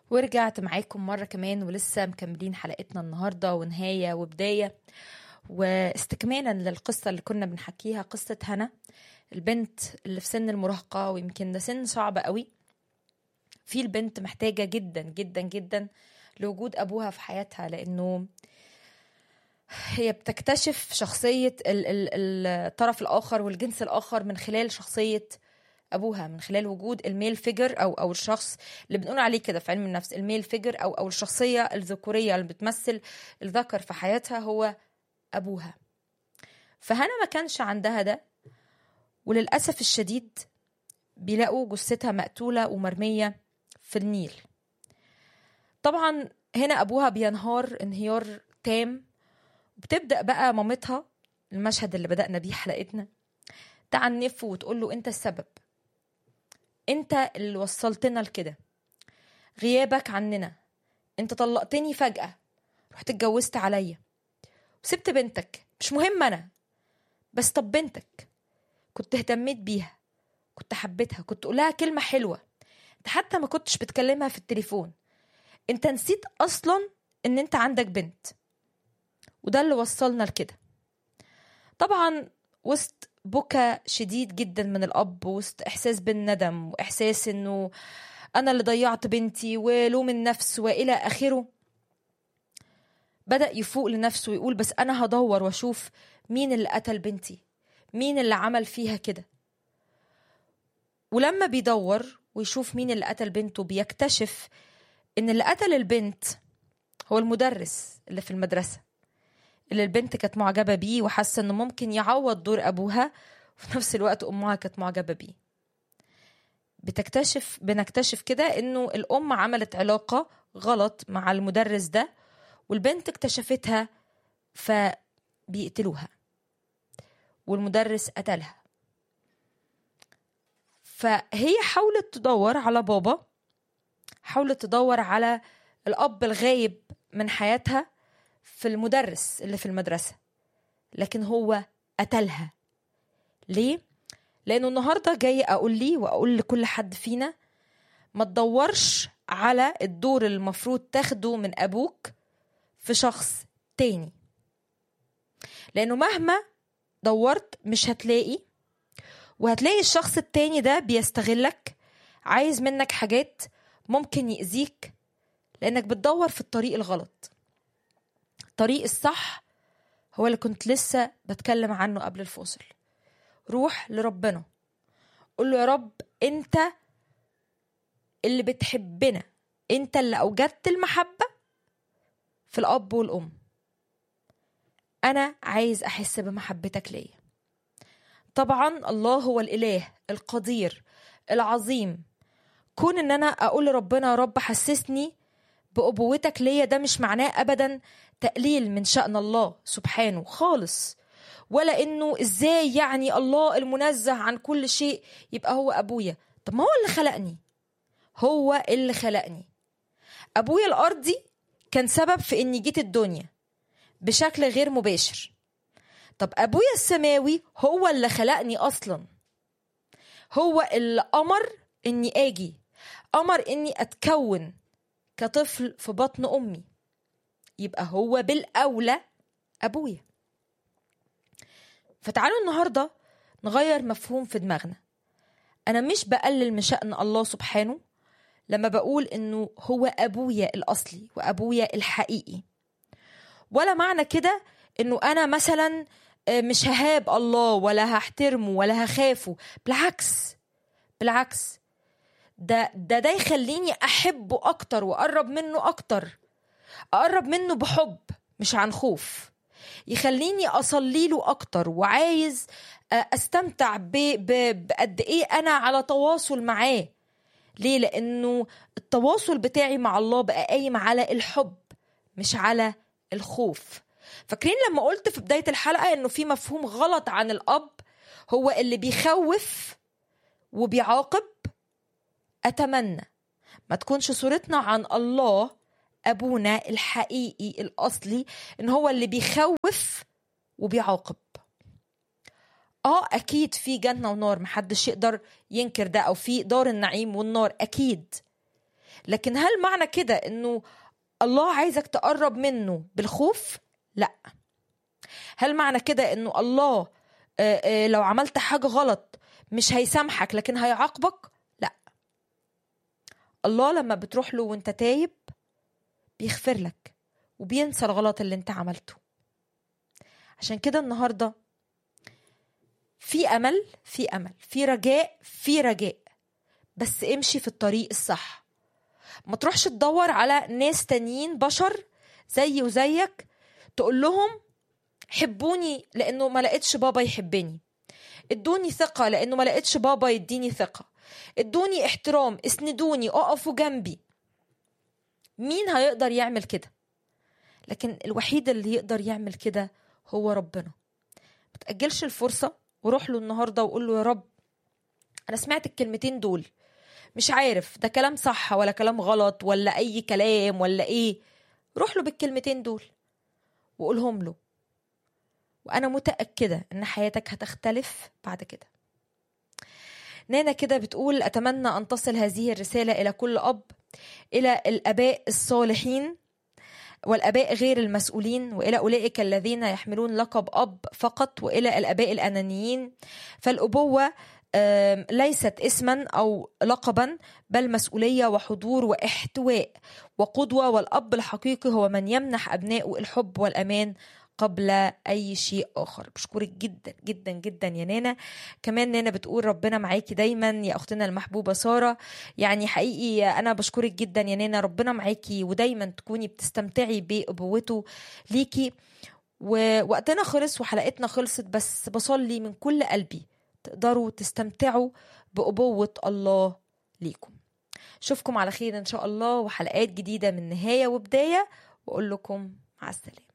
ورجعت معاكم مرة كمان ولسه مكملين حلقتنا النهاردة ونهاية وبداية واستكمالا للقصة اللي كنا بنحكيها قصة هنا البنت اللي في سن المراهقة ويمكن ده سن صعب قوي في البنت محتاجة جدا جدا جدا لوجود أبوها في حياتها لأنه هي بتكتشف شخصية ال- ال- الطرف الآخر والجنس الآخر من خلال شخصية أبوها من خلال وجود الميل فيجر أو أو الشخص اللي بنقول عليه كده في علم النفس الميل فيجر أو أو الشخصية الذكورية اللي بتمثل الذكر في حياتها هو أبوها فهنا ما كانش عندها ده وللأسف الشديد بيلاقوا جثتها مقتولة ومرمية في النيل طبعا هنا أبوها بينهار انهيار تام بتبدأ بقى مامتها المشهد اللي بدأنا بيه حلقتنا تعنفه وتقول له أنت السبب أنت اللي وصلتنا لكده غيابك عننا أنت طلقتني فجأة رحت اتجوزت عليا وسبت بنتك مش مهم أنا بس طب بنتك كنت اهتميت بيها كنت حبيتها كنت قولها كلمة حلوة انت حتى ما كنتش بتكلمها في التليفون انت نسيت اصلا ان انت عندك بنت وده اللي وصلنا لكده طبعا وسط بكى شديد جدا من الاب وسط احساس بالندم واحساس انه انا اللي ضيعت بنتي ولوم النفس والى اخره بدا يفوق لنفسه ويقول بس انا هدور واشوف مين اللي قتل بنتي مين اللي عمل فيها كده ولما بيدور ويشوف مين اللي قتل بنته بيكتشف ان اللي قتل البنت هو المدرس اللي في المدرسه اللي البنت كانت معجبه بيه وحاسه انه ممكن يعوض دور ابوها وفي نفس الوقت امها كانت معجبه بيه بتكتشف بنكتشف كده انه الام عملت علاقه غلط مع المدرس ده والبنت اكتشفتها فبيقتلوها والمدرس قتلها فهي حاولت تدور على بابا حاولت تدور على الأب الغايب من حياتها في المدرس اللي في المدرسة لكن هو قتلها ليه؟ لأنه النهاردة جاي أقول لي وأقول لكل حد فينا ما تدورش على الدور اللي المفروض تاخده من أبوك في شخص تاني لأنه مهما دورت مش هتلاقي وهتلاقي الشخص التاني ده بيستغلك عايز منك حاجات ممكن يأذيك لأنك بتدور في الطريق الغلط الطريق الصح هو اللي كنت لسه بتكلم عنه قبل الفاصل روح لربنا قول له يا رب انت اللي بتحبنا انت اللي اوجدت المحبة في الاب والام انا عايز احس بمحبتك ليا طبعا الله هو الاله القدير العظيم كون ان انا اقول لربنا يا رب حسسني بابوتك ليا ده مش معناه ابدا تقليل من شان الله سبحانه خالص ولا انه ازاي يعني الله المنزه عن كل شيء يبقى هو ابويا طب ما هو اللي خلقني هو اللي خلقني ابويا الارضي كان سبب في اني جيت الدنيا بشكل غير مباشر طب ابويا السماوي هو اللي خلقني اصلا هو اللي امر اني اجي امر اني اتكون كطفل في بطن امي يبقى هو بالاولى ابويا فتعالوا النهارده نغير مفهوم في دماغنا انا مش بقلل من شان الله سبحانه لما بقول انه هو ابويا الاصلي وابويا الحقيقي ولا معنى كده انه انا مثلا مش ههاب الله ولا هحترمه ولا هخافه بالعكس بالعكس ده ده ده يخليني احبه اكتر واقرب منه اكتر اقرب منه بحب مش عن خوف يخليني اصلي له اكتر وعايز استمتع بقد ايه انا على تواصل معاه ليه لانه التواصل بتاعي مع الله بقى قايم على الحب مش على الخوف فاكرين لما قلت في بدايه الحلقه انه في مفهوم غلط عن الاب هو اللي بيخوف وبيعاقب اتمنى ما تكونش صورتنا عن الله ابونا الحقيقي الاصلي ان هو اللي بيخوف وبيعاقب اه اكيد في جنه ونار محدش يقدر ينكر ده او في دار النعيم والنار اكيد لكن هل معنى كده انه الله عايزك تقرب منه بالخوف لا هل معنى كده انه الله آه، آه، لو عملت حاجة غلط مش هيسامحك لكن هيعاقبك لا الله لما بتروح له وانت تايب بيغفر لك وبينسى الغلط اللي انت عملته عشان كده النهارده في امل في امل في رجاء في رجاء بس امشي في الطريق الصح ما تروحش تدور على ناس تانيين بشر زي وزيك تقول لهم حبوني لانه ما لقيتش بابا يحبني ادوني ثقة لانه ما لقيتش بابا يديني ثقة ادوني احترام اسندوني اقفوا جنبي مين هيقدر يعمل كده لكن الوحيد اللي يقدر يعمل كده هو ربنا ما تأجلش الفرصة وروح له النهاردة وقول له يا رب أنا سمعت الكلمتين دول مش عارف ده كلام صح ولا كلام غلط ولا أي كلام ولا إيه روح له بالكلمتين دول وقولهم له وأنا متأكدة إن حياتك هتختلف بعد كده نانا كده بتقول أتمنى أن تصل هذه الرسالة إلى كل أب إلى الآباء الصالحين والآباء غير المسؤولين وإلى أولئك الذين يحملون لقب أب فقط وإلى الآباء الأنانيين فالأبوة آم، ليست اسما أو لقبا بل مسؤولية وحضور واحتواء وقدوة والأب الحقيقي هو من يمنح أبنائه الحب والأمان قبل أي شيء آخر بشكرك جدا جدا جدا يا نانا كمان نانا بتقول ربنا معاكي دايما يا أختنا المحبوبة سارة يعني حقيقي أنا بشكرك جدا يا نانا ربنا معاكي ودايما تكوني بتستمتعي بأبوته ليكي ووقتنا خلص وحلقتنا خلصت بس بصلي من كل قلبي تقدروا تستمتعوا بأبوة الله ليكم اشوفكم على خير ان شاء الله وحلقات جديدة من نهاية وبداية واقول لكم مع السلامة